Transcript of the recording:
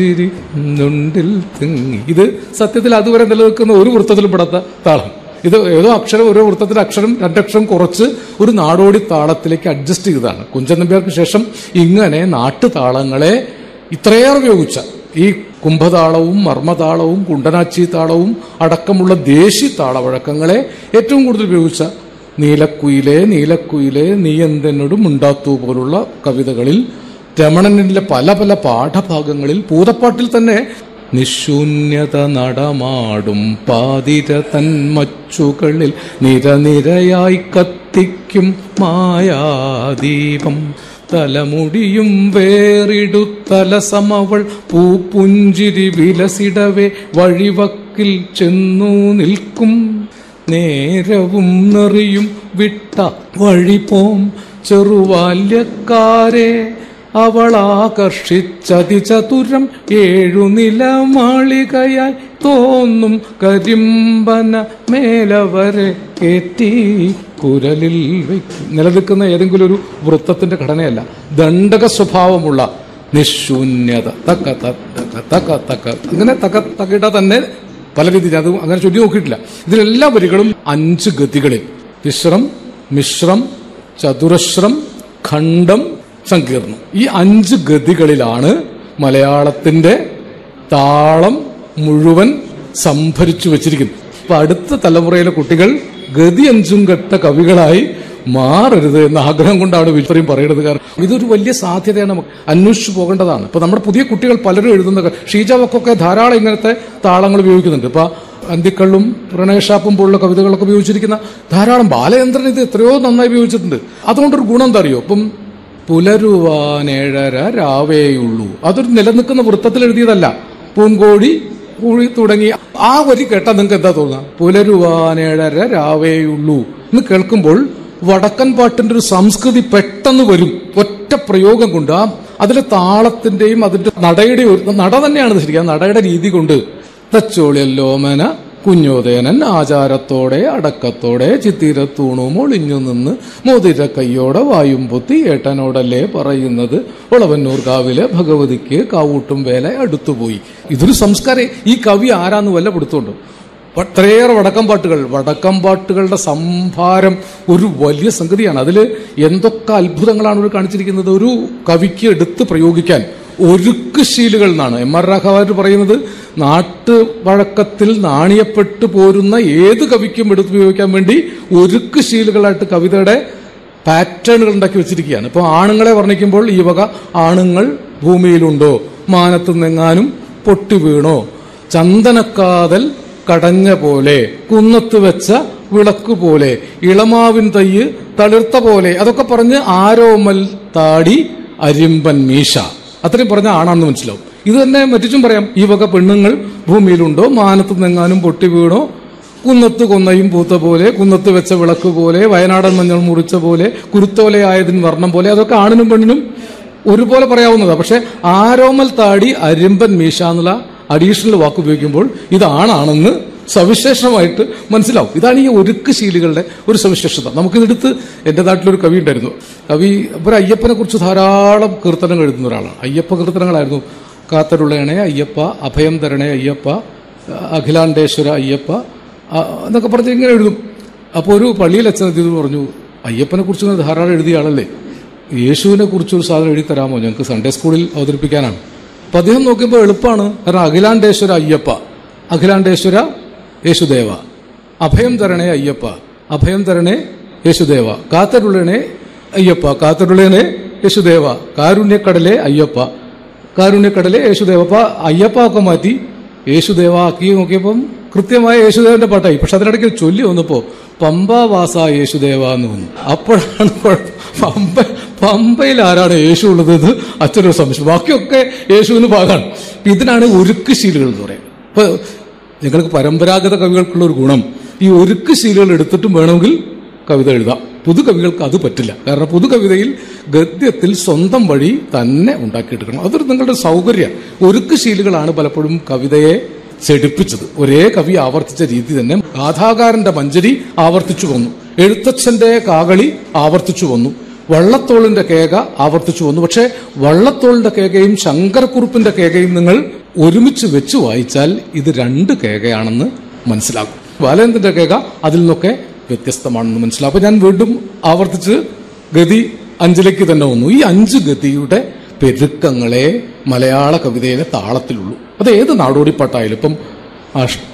നുണ്ടിൽ തിങ്ങി ഇത് സത്യത്തിൽ അതുവരെ നിലനിൽക്കുന്ന ഒരു വൃത്തത്തിലും പെടാത്ത താളം ഇത് ഏതോ അക്ഷരം ഓരോ വൃത്തത്തിൽ അക്ഷരം രണ്ടക്ഷരം കുറച്ച് ഒരു നാടോടി താളത്തിലേക്ക് അഡ്ജസ്റ്റ് ചെയ്തതാണ് കുഞ്ചൻ നമ്പ്യാർക്ക് ശേഷം ഇങ്ങനെ നാട്ടുതാളങ്ങളെ ഇത്രയേറെ ഉപയോഗിച്ച ഈ കുംഭതാളവും മർമ്മതാളവും കുണ്ടനാച്ചി താളവും അടക്കമുള്ള ദേശി താളവഴക്കങ്ങളെ ഏറ്റവും കൂടുതൽ ഉപയോഗിച്ച നീലക്കുയിലെ നീലക്കുയിലെ നീ എന്തെന്നോടും ഉണ്ടാത്തു പോലുള്ള കവിതകളിൽ രമണനിലെ പല പല പാഠഭാഗങ്ങളിൽ പൂതപ്പാട്ടിൽ തന്നെ നിശൂന്യത നടമാടും പാതിര തന്മച്ചുകളിൽ നിരനിരയായി കത്തിക്കും മായാദീപം തലമുടിയും വേറിടുത്തല സമവൾ പൂപ്പുഞ്ചിരി വിലസിടവേ വഴിവക്കിൽ ചെന്നു നിൽക്കും നേരവും നെറിയും വിട്ട വഴി പോം ചെറുവാല്യക്കാരെ അവളാകർഷിച്ചതി ചതുരം ഏഴു നില മാളികയായി തോന്നും കരിമ്പന മേലവരെ കയറ്റി കുരലിൽ വയ്ക്കും നിലനിൽക്കുന്ന ഏതെങ്കിലും ഒരു വൃത്തത്തിന്റെ ഘടനയല്ല ദണ്ഡക സ്വഭാവമുള്ള നിശൂന്യത തക്ക തക്ക തക്ക തക്ക അങ്ങനെ തക്ക തക്കിട്ട തന്നെ പല രീതിയിൽ അത് അങ്ങനെ ചൊല്ലി നോക്കിയിട്ടില്ല ഇതിലെല്ലാ വരികളും അഞ്ച് ഗതികളിൽ വിശ്രം മിശ്രം ചതുരശ്രം ഖണ്ഡം സങ്കീർണം ഈ അഞ്ച് ഗതികളിലാണ് മലയാളത്തിന്റെ താളം മുഴുവൻ സംഭരിച്ചു വച്ചിരിക്കുന്നത് അപ്പൊ അടുത്ത തലമുറയിലെ കുട്ടികൾ ഗതി അഞ്ചും കെട്ട കവികളായി മാറരുത് എന്ന ആഗ്രഹം കൊണ്ടാണ് വിൽപ്പറയും പറയുന്നത് കാരണം ഇതൊരു വലിയ സാധ്യതയാണ് നമുക്ക് അന്വേഷിച്ചു പോകേണ്ടതാണ് ഇപ്പൊ നമ്മുടെ പുതിയ കുട്ടികൾ പലരും എഴുതുന്ന ഷീജാവക്കൊക്കെ ധാരാളം ഇങ്ങനത്തെ താളങ്ങൾ ഉപയോഗിക്കുന്നുണ്ട് ഇപ്പൊ അന്തിക്കള്ളും പ്രണയഷാപ്പും പോലുള്ള കവിതകളൊക്കെ ഉപയോഗിച്ചിരിക്കുന്ന ധാരാളം ബാലചന്ദ്രൻ ഇത് എത്രയോ നന്നായി ഉപയോഗിച്ചിട്ടുണ്ട് അതുകൊണ്ടൊരു ഗുണം എന്താ അറിയോ ഇപ്പം പുലരുവാനേഴര രാവേയുള്ളൂ അതൊരു നിലനിൽക്കുന്ന വൃത്തത്തിൽ എഴുതിയതല്ല പൂങ്കോടി കൂടി തുടങ്ങി ആ വരി കേട്ടാൽ നിങ്ങൾക്ക് എന്താ തോന്നുക പുലരുവാനേഴര രാവേയുള്ളൂ എന്ന് കേൾക്കുമ്പോൾ വടക്കൻ പാട്ടിന്റെ ഒരു സംസ്കൃതി പെട്ടെന്ന് വരും ഒറ്റ പ്രയോഗം കൊണ്ട് ആ അതിലെ താളത്തിന്റെയും അതിന്റെ നടയുടെയും ഒരു- നട തന്നെയാണ് ശരിക്കും ആ നടയുടെ രീതി കൊണ്ട് തച്ചോളിയല്ലോമന കുഞ്ഞോദയനൻ ആചാരത്തോടെ അടക്കത്തോടെ ചിത്തിരത്തൂണും ഒളിഞ്ഞു നിന്ന് മോതിര കൈയോടെ വായും പൊത്തി ഏട്ടനോടല്ലേ പറയുന്നത് ഒളവന്നൂർ കാവിലെ ഭഗവതിക്ക് കാവൂട്ടും വേല അടുത്തുപോയി ഇതൊരു സംസ്കാരം ഈ കവി ആരാന്ന് വല്ല പിടുത്തോണ്ട് അത്രയേറെ വടക്കം പാട്ടുകൾ വടക്കം പാട്ടുകളുടെ സംഭാരം ഒരു വലിയ സംഗതിയാണ് അതിൽ എന്തൊക്കെ അത്ഭുതങ്ങളാണ് ഇവിടെ കാണിച്ചിരിക്കുന്നത് ഒരു കവിക്ക് എടുത്ത് പ്രയോഗിക്കാൻ ഒരുക്ക് ശീലുകൾ എന്നാണ് എം ആർ രാഘവാര് പറയുന്നത് നാട്ടു വഴക്കത്തിൽ നാണിയപ്പെട്ടു പോരുന്ന ഏത് കവിക്കും എടുത്ത് ഉപയോഗിക്കാൻ വേണ്ടി ഒരുക്ക് ശീലുകളായിട്ട് കവിതയുടെ പാറ്റേണുകൾ ഉണ്ടാക്കി വെച്ചിരിക്കുകയാണ് ഇപ്പോൾ ആണുങ്ങളെ വർണ്ണിക്കുമ്പോൾ ഈ വക ആണുങ്ങൾ ഭൂമിയിലുണ്ടോ മാനത്ത് നിന്നെങ്ങാനും പൊട്ടി വീണോ ചന്ദനക്കാതൽ കടഞ്ഞ പോലെ കുന്നത്ത് വെച്ച വിളക്ക് പോലെ ഇളമാവിൻ തയ്യ് തളിർത്ത പോലെ അതൊക്കെ പറഞ്ഞ് ആരോമൽ താടി അരിമ്പൻ മീശ അത്രയും പറഞ്ഞ ആണാണെന്ന് മനസ്സിലാവും ഇത് തന്നെ മറ്റിച്ചും പറയാം ഈ വക പെണ്ണുങ്ങൾ ഭൂമിയിലുണ്ടോ മാനത്ത് നിന്നെങ്ങാനും പൊട്ടി വീണോ കുന്നത്ത് കൊന്നയും പൂത്ത പോലെ കുന്നത്ത് വെച്ച വിളക്ക് പോലെ വയനാടൻ മഞ്ഞൾ മുറിച്ച പോലെ കുരുത്തോലയായതിന് വർണ്ണം പോലെ അതൊക്കെ ആണിനും പെണ്ണിനും ഒരുപോലെ പറയാവുന്നതാണ് പക്ഷെ ആരോമൽ താടി അരിമ്പൻ മീശ എന്നുള്ള അഡീഷണൽ വാക്ക് ഉപയോഗിക്കുമ്പോൾ ഇതാണാണെന്ന് സവിശേഷമായിട്ട് മനസ്സിലാവും ഇതാണ് ഈ ഒരുക്ക് ശീലുകളുടെ ഒരു സവിശേഷത നമുക്കിതെടുത്ത് എൻ്റെ നാട്ടിലൊരു കവി ഉണ്ടായിരുന്നു കവി ഒരു അയ്യപ്പനെ കുറിച്ച് ധാരാളം കീർത്തനങ്ങൾ എഴുതുന്ന ഒരാളാണ് അയ്യപ്പ കീർത്തനങ്ങളായിരുന്നു കാത്തരുള്ളയണേ അയ്യപ്പ അഭയം തരണേ അയ്യപ്പ അഖിലാണ്ടേശ്വര അയ്യപ്പ ആ, എന്നൊക്കെ പറഞ്ഞ് ഇങ്ങനെ എഴുതും അപ്പോൾ ഒരു പള്ളിയിൽ അച്ഛൻ ഇത് പറഞ്ഞു അയ്യപ്പനെ കുറിച്ച് ഇങ്ങനെ ധാരാളം എഴുതിയ ആളല്ലേ യേശുവിനെ കുറിച്ച് ഒരു സാധനം എഴുതി തരാമോ ഞങ്ങൾക്ക് സൺഡേ സ്കൂളിൽ അവതരിപ്പിക്കാനാണ് അപ്പൊ അദ്ദേഹം നോക്കിയപ്പോൾ എളുപ്പമാണ് കാരണം അഖിലാണ്ടേശ്വര അയ്യപ്പ അഖിലാണ്ടേശ്വര യേശുദേവ അഭയം തരണേ അയ്യപ്പ അഭയം തരണേ യേശുദേവ കാത്തരുള്ളണേ അയ്യപ്പ കാത്തരുള്ളേനെ യേശുദേവ കാരുണ്യക്കടലെ അയ്യപ്പ കാരുണ്യക്കടലെ യേശുദേവ അപ്പൊ അയ്യപ്പ ഒക്കെ മാറ്റി യേശുദേവ ആക്കി നോക്കിയപ്പം കൃത്യമായ യേശുദേവന്റെ പാട്ടായി പക്ഷെ അതിനിടയ്ക്ക് ഒരു ചൊല്ലി വന്നപ്പോ പമ്പാവാസ യേശുദേവ എന്ന് വന്നു അപ്പോഴാണ് കുഴപ്പം. പമ്പ പമ്പയിൽ ആരാണ് യേശു ഉള്ളത് എന്ന് അച്ഛനൊരു സംശയം ബാക്കിയൊക്കെ യേശുവിന് ഭാഗമാണ് ഇതിനാണ് ഒരുക്ക് ശീലുകൾ എന്ന് പറയുന്നത് ഇപ്പൊ നിങ്ങൾക്ക് പരമ്പരാഗത കവികൾക്കുള്ള ഒരു ഗുണം ഈ ഒരുക്ക് ശീലുകൾ എടുത്തിട്ടും വേണമെങ്കിൽ കവിത എഴുതാം പുതുകവികൾക്ക് അത് പറ്റില്ല കാരണം പുതുകവിതയിൽ ഗദ്യത്തിൽ സ്വന്തം വഴി തന്നെ ഉണ്ടാക്കിയെടുക്കണം അതൊരു നിങ്ങളുടെ സൗകര്യം ഒരുക്ക് ശീലുകളാണ് പലപ്പോഴും കവിതയെ ചെടിപ്പിച്ചത് ഒരേ കവി ആവർത്തിച്ച രീതി തന്നെ ഗാഥാകാരന്റെ മഞ്ചരി ആവർത്തിച്ചു വന്നു എഴുത്തച്ഛന്റെ കാകളി ആവർത്തിച്ചു വന്നു വള്ളത്തോളിന്റെ കേക ആവർത്തിച്ചു വന്നു പക്ഷേ വള്ളത്തോളിന്റെ കേകയും ശങ്കരക്കുറുപ്പിന്റെ കേകയും നിങ്ങൾ ഒരുമിച്ച് വെച്ച് വായിച്ചാൽ ഇത് രണ്ട് കേകയാണെന്ന് മനസ്സിലാകും ബാലേന്ദ്രന്റെ കേക അതിൽ നിന്നൊക്കെ വ്യത്യസ്തമാണെന്ന് മനസ്സിലാകും അപ്പൊ ഞാൻ വീണ്ടും ആവർത്തിച്ച് ഗതി അഞ്ചിലേക്ക് തന്നെ വന്നു ഈ അഞ്ച് ഗതിയുടെ പെരുക്കങ്ങളെ മലയാള കവിതയിലെ താളത്തിലുള്ളൂ അത് ഏത് നാടോടിപ്പാട്ടായാലും ഇപ്പം അഷ്ട